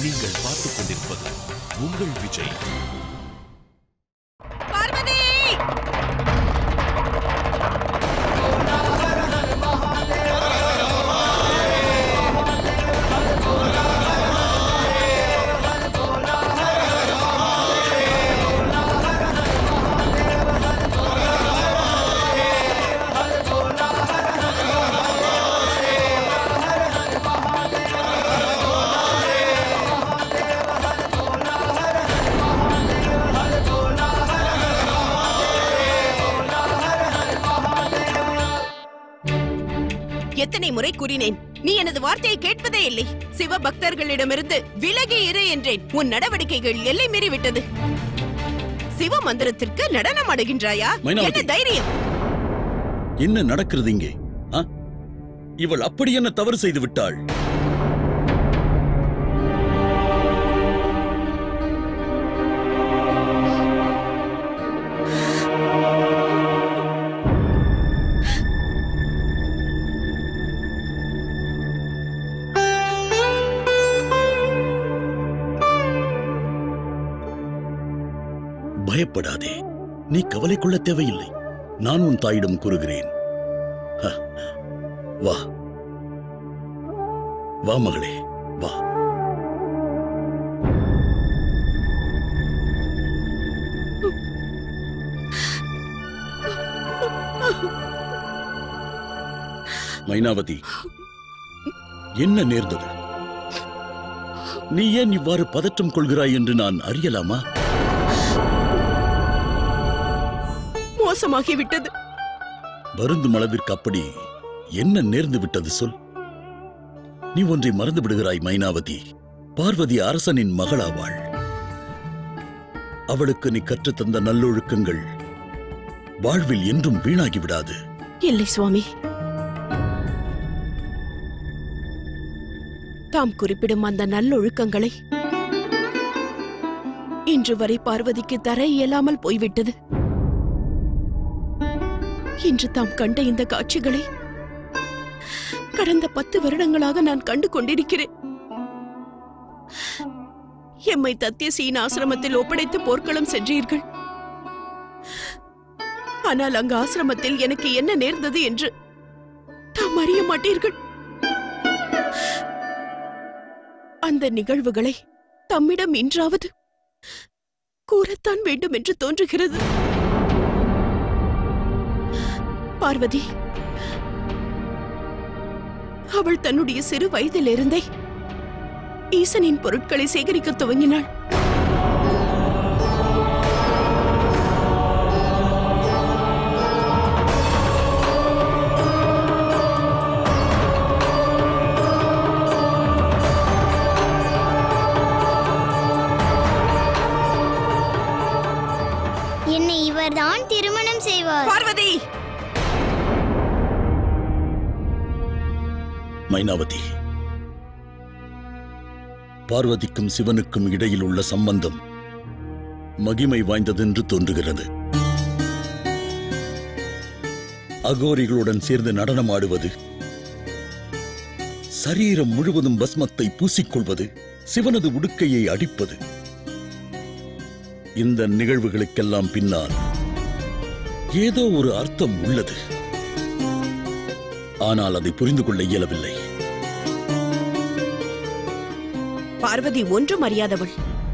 நீங்கள் பார்த்துக் கொண்டிருப்பது உங்கள் விஜய் பார்வதி எத்தனை முறை கூறினேன் நீ எனது வார்த்தையை கேட்பதே இல்லை சிவ பக்தர்களிடமிருந்து விலகி இரு என்றேன் உன் நடவடிக்கைகள் எல்லை மீறி விட்டது சிவ மந்திரத்திற்கு நடனம் ஆடுகின்றாயா மைனாவதி. என்ன தைரியம் என்ன நடக்கிறது இங்கே ஆ? இவள் அப்படி என்ன தவறு செய்து விட்டாள் பயப்படாதே நீ கவலை கொள்ள தேவையில்லை நான் உன் தாயிடம் கூறுகிறேன் ஹ, வா வா மகளே வா மைனாவதி என்ன நேர்ந்தது நீ ஏன் இவ்வாறு பதற்றம் கொள்கிறாய் என்று நான் அறியலாமா மோசமாகிவிட்டது வருந்தும் அளவிற்கு அப்படி என்ன நேர்ந்து விட்டது சொல் நீ ஒன்றை மறந்து விடுகிறாய் மைனாவதி பார்வதி அரசனின் மகளாவாள் அவளுக்கு நீ கற்றுத்தந்த நல்லொழுக்கங்கள் வாழ்வில் என்றும் வீணாகி விடாது இல்லை சுவாமி தாம் குறிப்பிடும் அந்த நல்லொழுக்கங்களை இன்று வரை பார்வதிக்கு தர இயலாமல் போய்விட்டது இன்று தாம் கண்ட இந்த காட்சிகளை கடந்த பத்து வருடங்களாக நான் கண்டு கொண்டிருக்கிறேன் எம்மை தத்திய சீன ஆசிரமத்தில் ஒப்படைத்து போர்க்களம் சென்றீர்கள் ஆனால் அங்கு ஆசிரமத்தில் எனக்கு என்ன நேர்ந்தது என்று தாம் அறிய மாட்டீர்கள் அந்த நிகழ்வுகளை தம்மிடம் இன்றாவது கூறத்தான் வேண்டும் என்று தோன்றுகிறது பார்வதி அவள் தன்னுடைய சிறு வயதிலிருந்தே ஈசனின் பொருட்களை சேகரிக்க துவங்கினாள் என்னை இவர்தான் திருமணம் செய்வார் பார்வதி மைனாவதி பார்வதிக்கும் சிவனுக்கும் இடையில் உள்ள சம்பந்தம் மகிமை வாய்ந்ததென்று தோன்றுகிறது அகோரிகளுடன் சேர்ந்து நடனமாடுவது சரீரம் முழுவதும் பஸ்மத்தை பூசிக்கொள்வது சிவனது உடுக்கையை அடிப்பது இந்த நிகழ்வுகளுக்கெல்லாம் பின்னால் ஏதோ ஒரு அர்த்தம் உள்ளது ஆனால் அதை புரிந்து கொள்ள இயலவில்லை பார்வதி ஒன்றும் அறியாதவள்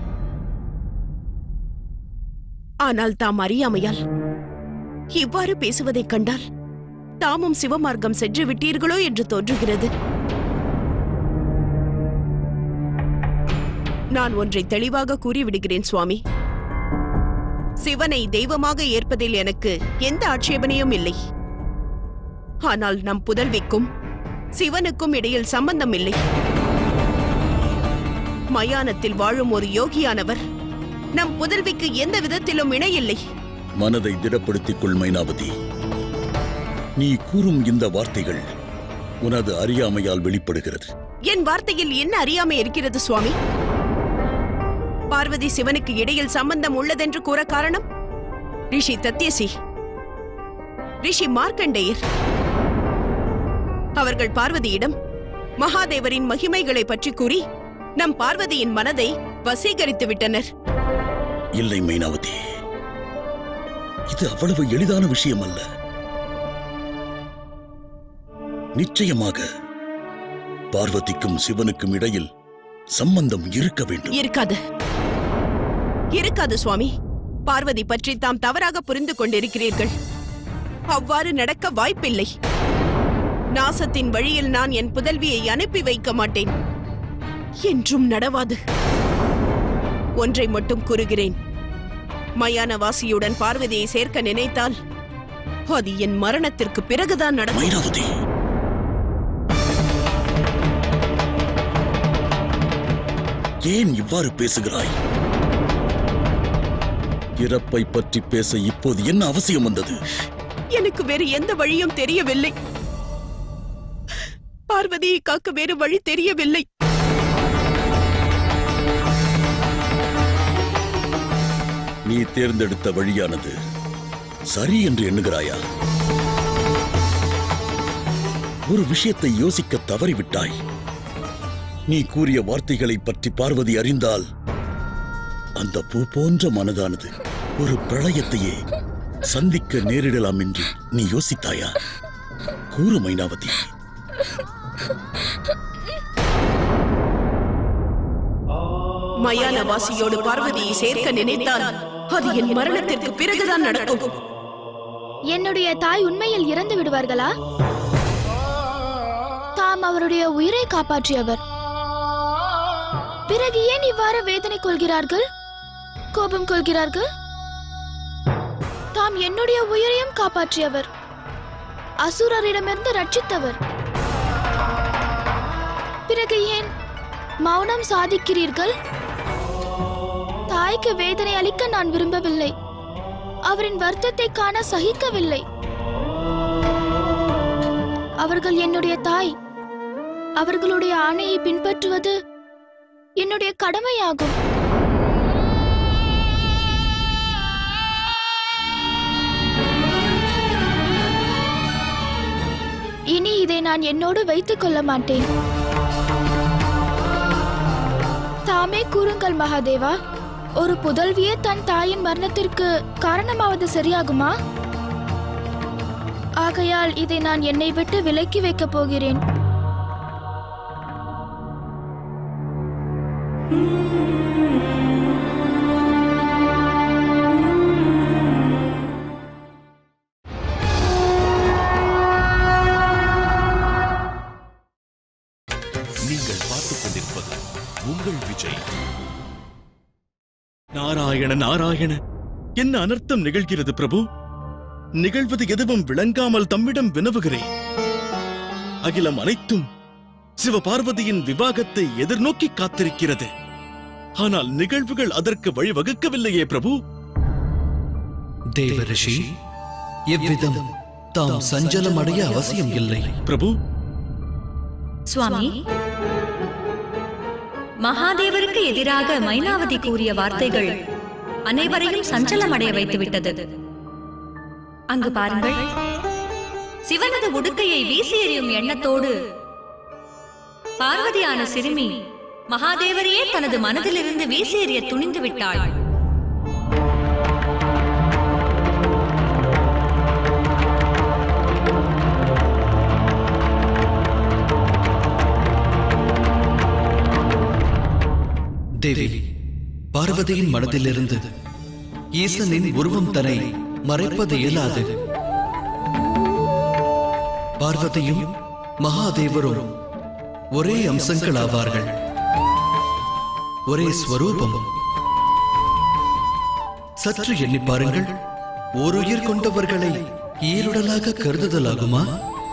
ஆனால் தாம் அறியாமையால் இவ்வாறு பேசுவதைக் கண்டால் தாமும் சிவமார்க்கம் சென்று விட்டீர்களோ என்று தோன்றுகிறது நான் ஒன்றை தெளிவாக கூறிவிடுகிறேன் சுவாமி சிவனை தெய்வமாக ஏற்பதில் எனக்கு எந்த ஆட்சேபனையும் இல்லை ஆனால் நம் புதல்விக்கும் சிவனுக்கும் இடையில் சம்பந்தம் இல்லை மயானத்தில் வாழும் ஒரு யோகியானவர் நம் புதல்விக்கு எந்த விதத்திலும் இணையில்லை மனதை திடப்படுத்திக் கொள் மைனாவதி நீ கூறும் இந்த வார்த்தைகள் உனது அறியாமையால் வெளிப்படுகிறது என் வார்த்தையில் என்ன அறியாமை இருக்கிறது சுவாமி பார்வதி சிவனுக்கு இடையில் சம்பந்தம் உள்ளதென்று கூற காரணம் ரிஷி தத்யசி ரிஷி மார்க்கண்டேயர் அவர்கள் பார்வதியிடம் மகாதேவரின் மகிமைகளை பற்றி கூறி நம் பார்வதியின் மனதை வசீகரித்து விட்டனர் இல்லை மைனாவதி இது அவ்வளவு எளிதான விஷயம் அல்ல நிச்சயமாக பார்வதிக்கும் சிவனுக்கும் இடையில் சம்பந்தம் இருக்க வேண்டும் இருக்காது இருக்காது சுவாமி பார்வதி பற்றி தாம் தவறாக புரிந்து கொண்டிருக்கிறீர்கள் அவ்வாறு நடக்க வாய்ப்பில்லை நாசத்தின் வழியில் நான் என் புதல்வியை அனுப்பி வைக்க மாட்டேன் என்றும் நடவாது ஒன்றை மட்டும் கூறுகிறேன் மயானவாசியுடன் பார்வதியை சேர்க்க நினைத்தால் அது என் மரணத்திற்கு பிறகுதான் நடக்கும் மைனாவதி ஏன் இவ்வாறு பேசுகிறாய் இறப்பை பற்றி பேச இப்போது என்ன அவசியம் வந்தது எனக்கு வேறு எந்த வழியும் தெரியவில்லை பார்வதியை காக்க வேறு வழி தெரியவில்லை நீ தேர்ந்தெடுத்த வழியானது சரி என்று எண்ணுகிறாயா ஒரு விஷயத்தை யோசிக்க தவறிவிட்டாய் நீ கூறிய வார்த்தைகளை பற்றி பார்வதி அறிந்தால் அந்த பூ போன்ற மனதானது ஒரு பிரளயத்தையே சந்திக்க நேரிடலாம் என்று நீ யோசித்தாயா கூறு மைனாவதி மயானவாசியோடு பார்வதியை சேர்க்க நினைத்தால் அது என் மரணத்திற்கு பிறகுதான் நடக்கும் என்னுடைய தாய் உண்மையில் இறந்து விடுவார்களா தாம் அவருடைய உயிரை காப்பாற்றியவர் பிறகு ஏன் இவ்வாறு வேதனை கொள்கிறார்கள் கோபம் கொள்கிறார்கள் தாம் என்னுடைய உயிரையும் காப்பாற்றியவர் அசுரரிடமிருந்து ரட்சித்தவர் பிறகு ஏன் மௌனம் சாதிக்கிறீர்கள் தாய்க்கு வேதனை அளிக்க நான் விரும்பவில்லை அவரின் வருத்தத்தை காண சகிக்கவில்லை அவர்கள் என்னுடைய தாய் அவர்களுடைய ஆணையை பின்பற்றுவது என்னுடைய கடமையாகும் இனி இதை நான் என்னோடு வைத்துக் கொள்ள மாட்டேன் தாமே கூறுங்கள் மகாதேவா ஒரு புதல்வியே தன் தாயின் மரணத்திற்கு காரணமாவது சரியாகுமா ஆகையால் இதை நான் என்னை விட்டு விலக்கி வைக்கப் போகிறேன் நீங்கள் பார்த்துக் கொண்டிருப்பது உங்கள் விஜய் நாராயண நாராயண என்ன அனர்த்தம் நிகழ்கிறது பிரபு நிகழ்வது எதுவும் விளங்காமல் தம்மிடம் வினவுகிறேன் அகிலம் அனைத்தும் சிவபார்வதியின் விவாகத்தை எதிர்நோக்கி காத்திருக்கிறது ஆனால் நிகழ்வுகள் அதற்கு வழிவகுக்கவில்லையே பிரபு தேவரிஷி இவ்விதம் தாம் சஞ்சலம் அடைய அவசியம் இல்லை பிரபு சுவாமி மகாதேவருக்கு எதிராக மைனாவதி கூறிய வார்த்தைகள் அனைவரையும் சஞ்சலமடைய வைத்துவிட்டது அங்கு பாருங்கள் சிவனது உடுக்கையை வீசி எறியும் எண்ணத்தோடு பார்வதியான சிறுமி மகாதேவரையே தனது மனதிலிருந்து வீசி எறிய துணிந்து விட்டாள் தேவி பார்வதியின் மனதிலிருந்து ஈசனின் உருவம் தன்னை மறைப்பது இயலாது பார்வதியும் மகாதேவரும் ஒரே அம்சங்கள் ஆவார்கள் ஒரே ஸ்வரூபம் சற்று எண்ணி பாருங்கள் ஒரு உயிர் கொண்டவர்களை ஈருடலாக கருதுதலாகுமா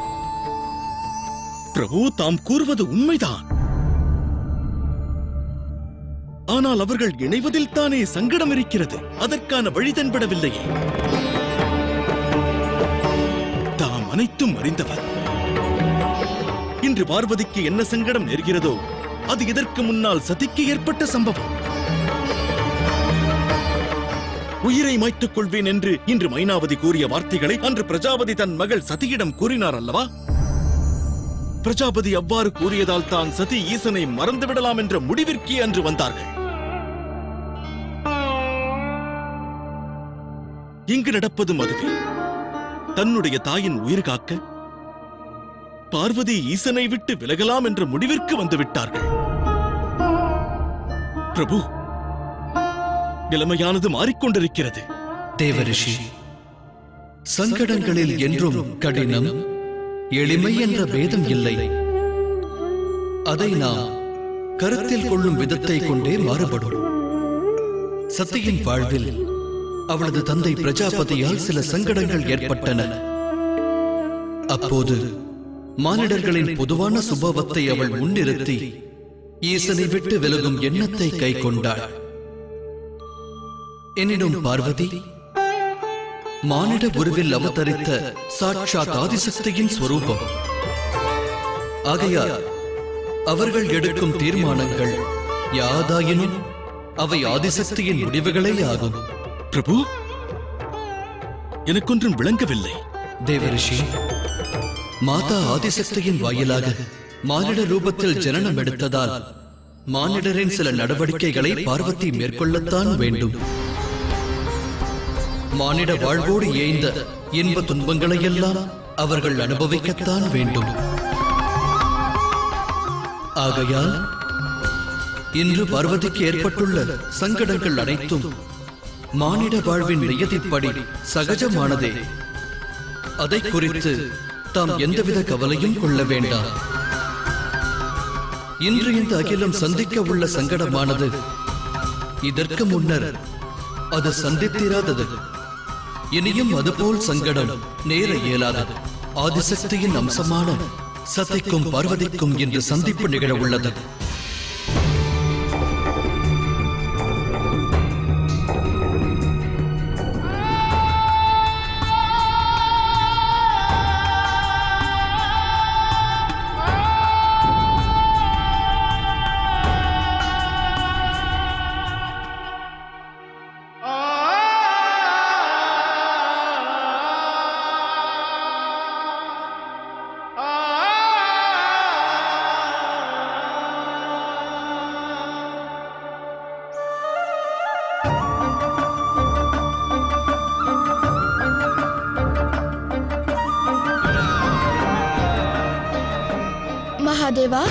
பிரபு தாம் கூறுவது உண்மைதான் ஆனால் அவர்கள் இணைவதில் தானே சங்கடம் இருக்கிறது அதற்கான வழி தென்படவில்லையே தாம் அனைத்தும் அறிந்தவர் இன்று பார்வதிக்கு என்ன சங்கடம் நேர்கிறதோ அது இதற்கு முன்னால் சதிக்கு ஏற்பட்ட சம்பவம் உயிரை மாய்த்துக் கொள்வேன் என்று இன்று மைனாவதி கூறிய வார்த்தைகளை அன்று பிரஜாபதி தன் மகள் சதியிடம் கூறினார் அல்லவா பிரஜாபதி அவ்வாறு கூறியதால் தான் சதி ஈசனை மறந்துவிடலாம் என்ற முடிவிற்கே அன்று வந்தார்கள் இங்கு நடப்பதும் அதுவே தன்னுடைய தாயின் உயிர் காக்க பார்வதி ஈசனை விட்டு விலகலாம் என்ற முடிவிற்கு வந்து விட்டார்கள் பிரபு நிலைமையானது மாறிக்கொண்டிருக்கிறது தேவரிஷி சங்கடங்களில் என்றும் கடினம் எளிமை என்ற பேதம் இல்லை அதை நாம் கருத்தில் கொள்ளும் விதத்தை கொண்டே மாறுபடும் சத்தியின் வாழ்வில் அவளது தந்தை பிரஜாபதியால் சில சங்கடங்கள் ஏற்பட்டன அப்போது மானிடர்களின் பொதுவான சுபாவத்தை அவள் முன்னிறுத்தி ஈசனை விட்டு விலகும் எண்ணத்தை கை கொண்டாள் எனினும் பார்வதி மானிட உருவில் அவதரித்த சாட்சாத் ஆதிசக்தியின் ஸ்வரூபம் ஆகையால் அவர்கள் எடுக்கும் தீர்மானங்கள் யாதாயினும் அவை ஆதிசக்தியின் முடிவுகளே ஆகும் பிரபு எனக்கொன்றும் விளங்கவில்லை தேவரிஷி மாதா ஆதிசக்தியின் வாயிலாக மானிட ரூபத்தில் ஜனனம் எடுத்ததால் மானிடரின் சில நடவடிக்கைகளை பார்வதி மேற்கொள்ளத்தான் வேண்டும் மானிட வாழ்வோடு ஏய்ந்த இன்ப துன்பங்களை எல்லாம் அவர்கள் அனுபவிக்கத்தான் வேண்டும் ஆகையால் இன்று பார்வதிக்கு ஏற்பட்டுள்ள சங்கடங்கள் அனைத்தும் மானிட வாழ்வின் நியதிப்படி சகஜமானதே அதை குறித்து தாம் எந்தவித கவலையும் கொள்ள வேண்டாம் இன்று இந்த அகிலம் சந்திக்க உள்ள சங்கடமானது இதற்கு முன்னர் அது சந்தித்திராதது இனியும் அதுபோல் சங்கடம் நேர இயலாதது ஆதிசக்தியின் அம்சமான சதைக்கும் பார்வதிக்கும் இன்று சந்திப்பு நிகழ உள்ளது மகாதேவா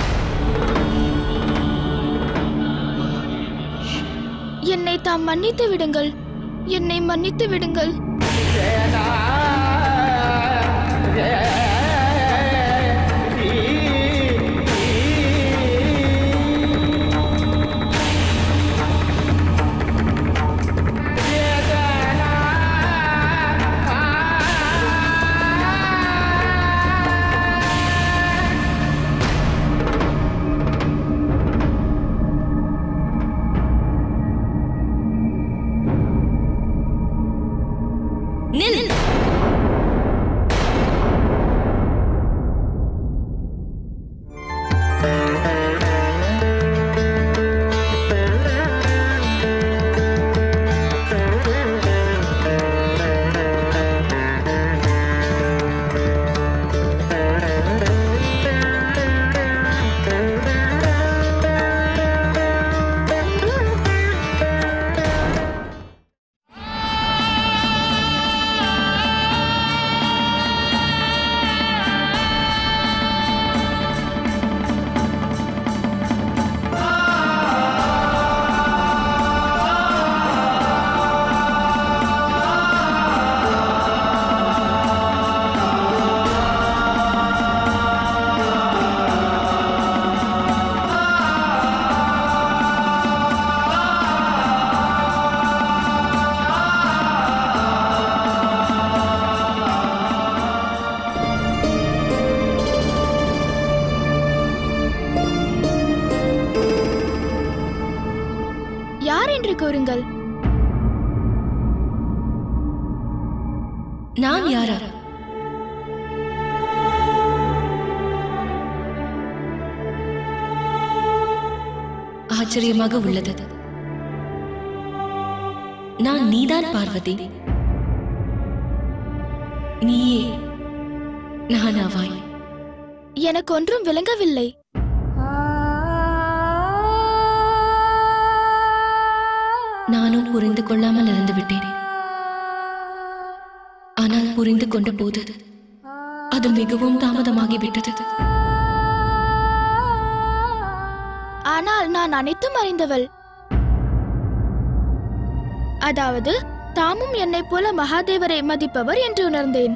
என்னை தாம் மன்னித்து விடுங்கள் என்னை மன்னித்து விடுங்கள் நில் யார் என்று கூறுங்கள் நான் யாரா ஆச்சரியமாக உள்ளது நான் நீதான் பார்வதி நீயே நானாவாய் எனக்கு ஒன்றும் விளங்கவில்லை நானும் புரிந்து கொள்ளாமல் இருந்து விட்டேன் ஆனால் புரிந்து கொண்ட போது அது மிகவும் தாமதமாகிவிட்டது ஆனால் நான் அனைத்தும் அறிந்தவள் அதாவது தாமும் என்னைப் போல மகாதேவரை மதிப்பவர் என்று உணர்ந்தேன்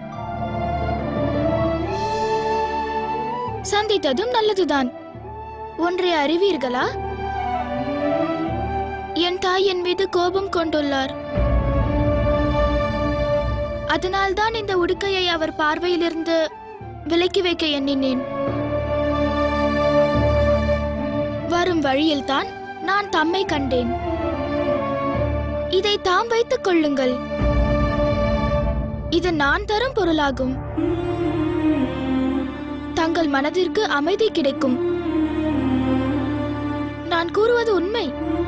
சந்தித்ததும் நல்லதுதான் ஒன்றை அறிவீர்களா என் தாய் என் மீது கோபம் கொண்டுள்ளார் அதனால்தான் இந்த உடுக்கையை அவர் பார்வையிலிருந்து விலக்கி வைக்க எண்ணினேன் வரும் வழியில்தான் நான் தம்மை கண்டேன் இதை தாம் வைத்துக் கொள்ளுங்கள் இது நான் தரும் பொருளாகும் தங்கள் மனதிற்கு அமைதி கிடைக்கும் நான் கூறுவது உண்மை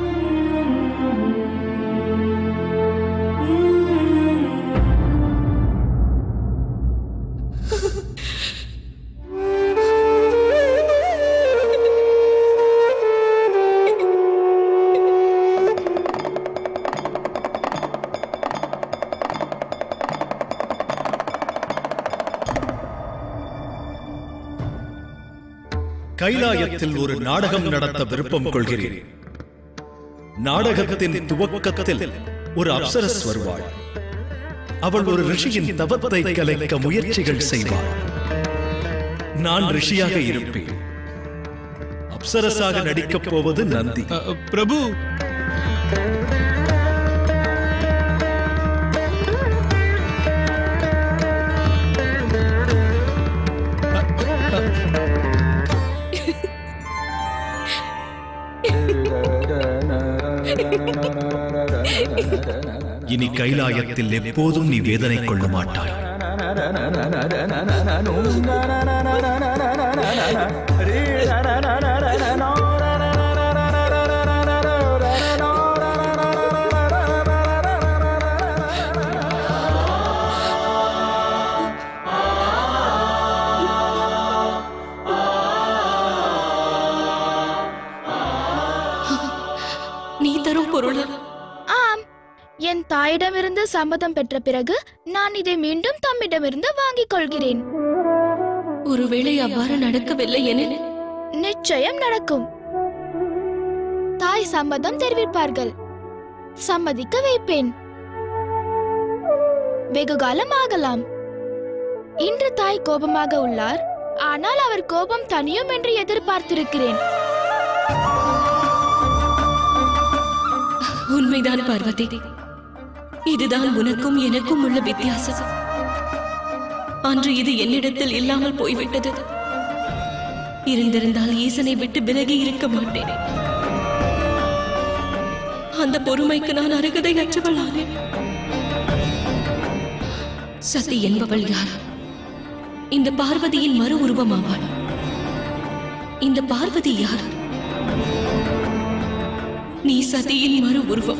கைலாயத்தில் ஒரு நாடகம் நடத்த விருப்பம் கொள்கிறேன் நாடகத்தின் துவக்கத்தில் ஒரு அப்சரஸ் வருவாள் அவள் ஒரு ரிஷியின் தவத்தை கலைக்க முயற்சிகள் செய்வாள் நான் ரிஷியாக இருப்பேன் அப்சரஸாக நடிக்கப் போவது நந்தி பிரபு இனி கைலாயத்தில் எப்போதும் நீ வேதனை கொள்ள மாட்டாய் நீ தரும் பொருளா ஆம் என் தாயிடமிருந்து சம்மதம் பெற்ற பிறகு நான் இதை மீண்டும் தம்மிடமிருந்து வாங்கிக் கொள்கிறேன் ஒருவேளை அவ்வாறு நடக்கவில்லை எனில் நிச்சயம் நடக்கும் தாய் சம்மதம் தெரிவிப்பார்கள் சம்மதிக்க வைப்பேன் வெகு காலம் ஆகலாம் இன்று தாய் கோபமாக உள்ளார் ஆனால் அவர் கோபம் தனியும் என்று எதிர்பார்த்திருக்கிறேன் உண்மைதான் பார்வதி இதுதான் உனக்கும் எனக்கும் உள்ள வித்தியாசம் அன்று இது என்னிடத்தில் இல்லாமல் போய்விட்டது இருந்திருந்தால் ஈசனை விட்டு விலகி இருக்க மாட்டேன் அந்த பொறுமைக்கு நான் அருகதை அற்றவளானேன் சதி என்பவள் யார் இந்த பார்வதியின் மறு உருவமாவாள் இந்த பார்வதி யார் நீ சதியின் மறு உருவம்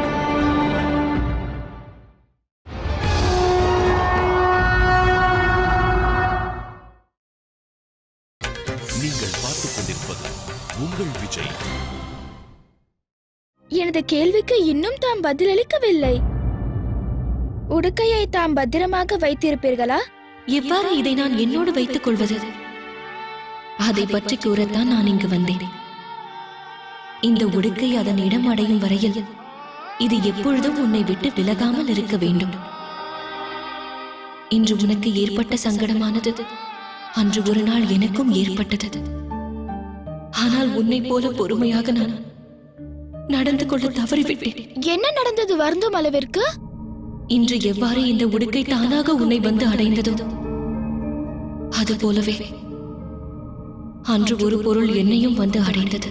நீங்கள் பார்த்துக் கொண்டிருப்பது உங்கள் விஜய் எனது கேள்விக்கு இன்னும் தாம் பதிலளிக்கவில்லை உடுக்கையை தாம் பத்திரமாக வைத்திருப்பீர்களா எவ்வாறு இதை நான் என்னோடு வைத்துக் கொள்வது அதை பற்றி கூறத்தான் நான் இங்கு வந்தேன் இந்த உடுக்கை அதன் இடம் அடையும் வரையில் இது எப்பொழுதும் உன்னை விட்டு விலகாமல் இருக்க வேண்டும் இன்று உனக்கு ஏற்பட்ட சங்கடமானது அன்று ஒரு நாள் எனக்கும் ஏற்பட்டது ஆனால் உன்னை போல பொறுமையாக நான் நடந்து கொள்ள தவறிவிட்டேன் என்ன நடந்தது வருந்தும் அளவிற்கு இன்று எவ்வாறு இந்த உடுக்கை தானாக உன்னை வந்து அடைந்ததோ அது போலவே அன்று ஒரு பொருள் என்னையும் வந்து அடைந்தது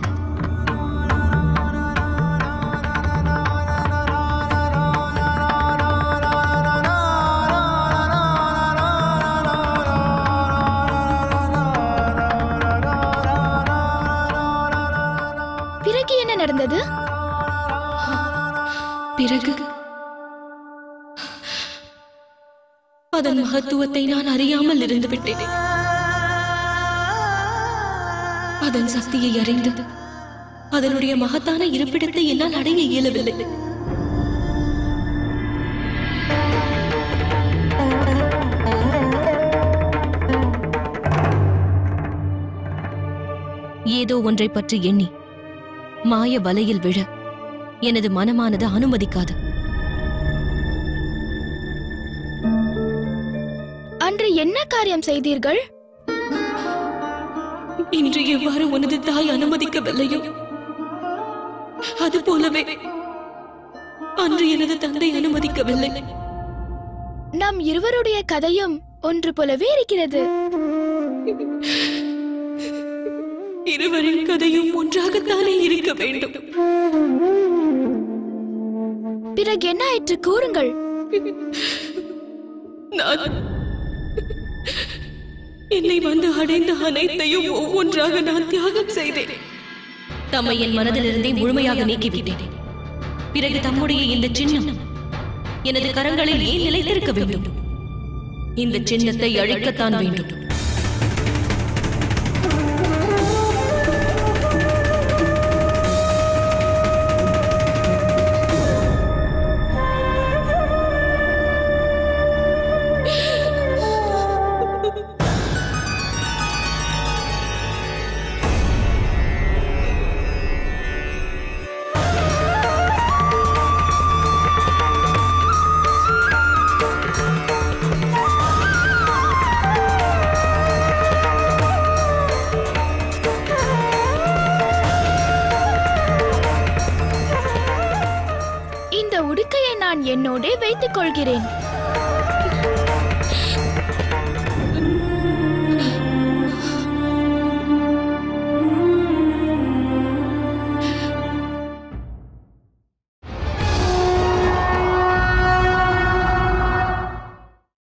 பிறகு என்ன நடந்தது பிறகு அதன் மகத்துவத்தை நான் அறியாமல் இருந்து விட்டேன் அதன் சக்தியை அறிந்து அதனுடைய மகத்தான இருப்பிடத்தை என்னால் அடைய இயலவில்லை ஏதோ ஒன்றை பற்றி எண்ணி மாய வலையில் விழ எனது மனமானது அனுமதிக்காது அன்று என்ன காரியம் செய்தீர்கள் இன்று எவ்வாறு உனது தாய் அனுமதிக்கவில்லையோ அது போலவே அன்று எனது தந்தை அனுமதிக்கவில்லை நம் இருவருடைய கதையும் ஒன்று போலவே இருக்கிறது இருவரின் கதையும் ஒன்றாகத்தானே இருக்க வேண்டும் பிறகு என்ன ஆயிற்று கூறுங்கள் நான் என்னை வந்து அடைந்த அனைத்தையும் ஒவ்வொன்றாக நான் தியாகம் செய்தேன் தம்மை என் மனதிலிருந்தே முழுமையாக நீக்கிவிட்டேன் பிறகு தம்முடைய இந்த சின்னம் எனது கரங்களில் ஏன் நிலைத்திருக்க வேண்டும் இந்த சின்னத்தை அழிக்கத்தான் வேண்டும் இந்த உடுக்கையை நான் என்னோடே வைத்துக் கொள்கிறேன்